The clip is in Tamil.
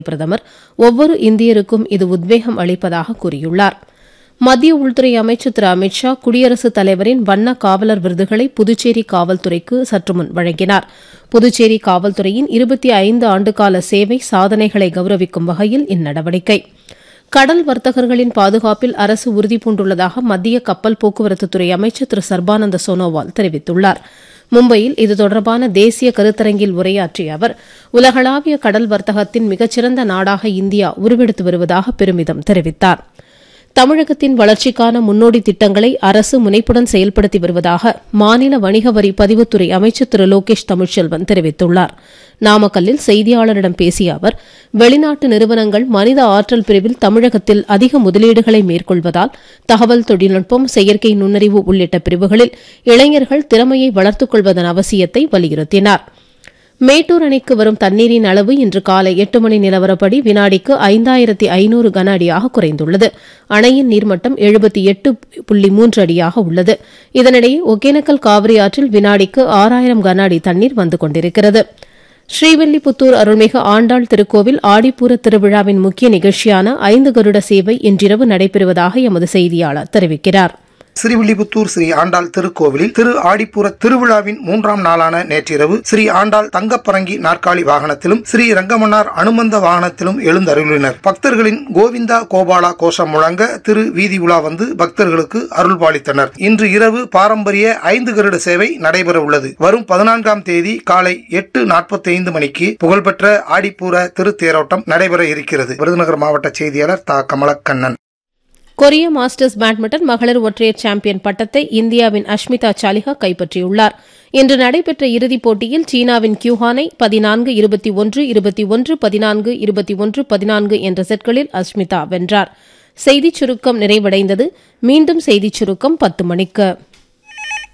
பிரதமர் ஒவ்வொரு இந்தியருக்கும் இது உத்வேகம் அளிப்பதாக கூறியுள்ளார் மத்திய உள்துறை அமைச்சர் திரு அமித் ஷா குடியரசுத் தலைவரின் வண்ண காவலர் விருதுகளை புதுச்சேரி காவல்துறைக்கு சற்றுமுன் வழங்கினார் புதுச்சேரி காவல்துறையின் இருபத்தி ஐந்து ஆண்டுகால சேவை சாதனைகளை கௌரவிக்கும் வகையில் இந்நடவடிக்கை கடல் வர்த்தகர்களின் பாதுகாப்பில் அரசு உறுதிபூண்டுள்ளதாக மத்திய கப்பல் போக்குவரத்துத்துறை அமைச்சர் திரு சர்பானந்த சோனோவால் தெரிவித்துள்ளார் மும்பையில் இது தொடர்பான தேசிய கருத்தரங்கில் உரையாற்றிய அவர் உலகளாவிய கடல் வர்த்தகத்தின் மிகச்சிறந்த நாடாக இந்தியா உருவெடுத்து வருவதாக பெருமிதம் தெரிவித்தார் தமிழகத்தின் வளர்ச்சிக்கான முன்னோடி திட்டங்களை அரசு முனைப்புடன் செயல்படுத்தி வருவதாக மாநில வணிக வரி பதிவுத்துறை அமைச்சர் திரு லோகேஷ் தமிழ்ச்செல்வன் தெரிவித்துள்ளார் நாமக்கல்லில் செய்தியாளரிடம் பேசிய அவர் வெளிநாட்டு நிறுவனங்கள் மனித ஆற்றல் பிரிவில் தமிழகத்தில் அதிக முதலீடுகளை மேற்கொள்வதால் தகவல் தொழில்நுட்பம் செயற்கை நுண்ணறிவு உள்ளிட்ட பிரிவுகளில் இளைஞர்கள் திறமையை வளர்த்துக் கொள்வதன் அவசியத்தை வலியுறுத்தினார் மேட்டூர் அணைக்கு வரும் தண்ணீரின் அளவு இன்று காலை எட்டு மணி நிலவரப்படி வினாடிக்கு ஐந்தாயிரத்தி ஐநூறு கன அடியாக குறைந்துள்ளது அணையின் நீர்மட்டம் எழுபத்தி எட்டு புள்ளி மூன்று அடியாக உள்ளது இதனிடையே ஒகேனக்கல் காவிரி ஆற்றில் வினாடிக்கு ஆறாயிரம் கன அடி தண்ணீர் வந்து கொண்டிருக்கிறது ஸ்ரீவில்லிபுத்தூர் அருள்மிகு ஆண்டாள் திருக்கோவில் ஆடிப்பூர திருவிழாவின் முக்கிய நிகழ்ச்சியான ஐந்து கருட சேவை இன்றிரவு நடைபெறுவதாக எமது செய்தியாளர் தெரிவிக்கிறார் ஸ்ரீவில்லிபுத்தூர் ஸ்ரீ ஆண்டாள் திருக்கோவிலில் திரு ஆடிப்புற திருவிழாவின் மூன்றாம் நாளான நேற்றிரவு ஸ்ரீ ஆண்டாள் தங்கப்பரங்கி நாற்காலி வாகனத்திலும் ஸ்ரீ ரங்கமன்னார் அனுமந்த வாகனத்திலும் எழுந்தருளினர் பக்தர்களின் கோவிந்தா கோபாலா கோஷம் முழங்க திரு வீதி உலா வந்து பக்தர்களுக்கு அருள்பாலித்தனர் இன்று இரவு பாரம்பரிய ஐந்து கருட சேவை நடைபெற உள்ளது வரும் பதினான்காம் தேதி காலை எட்டு நாற்பத்தி ஐந்து மணிக்கு புகழ்பெற்ற ஆடிப்பூர திருத்தேரோட்டம் நடைபெற இருக்கிறது விருதுநகர் மாவட்ட செய்தியாளர் தா கமலக்கண்ணன் கொரிய மாஸ்டர்ஸ் பேட்மிண்டன் மகளிர் ஒற்றையர் சாம்பியன் பட்டத்தை இந்தியாவின் அஷ்மிதா சாலிஹா கைப்பற்றியுள்ளார் இன்று நடைபெற்ற இறுதிப் போட்டியில் சீனாவின் கியூஹானை பதினான்கு இருபத்தி ஒன்று இருபத்தி ஒன்று பதினான்கு இருபத்தி ஒன்று பதினான்கு என்ற செட்களில் அஷ்மிதா வென்றார் செய்திச் சுருக்கம் நிறைவடைந்தது மீண்டும் செய்திச் சுருக்கம் பத்து மணிக்கு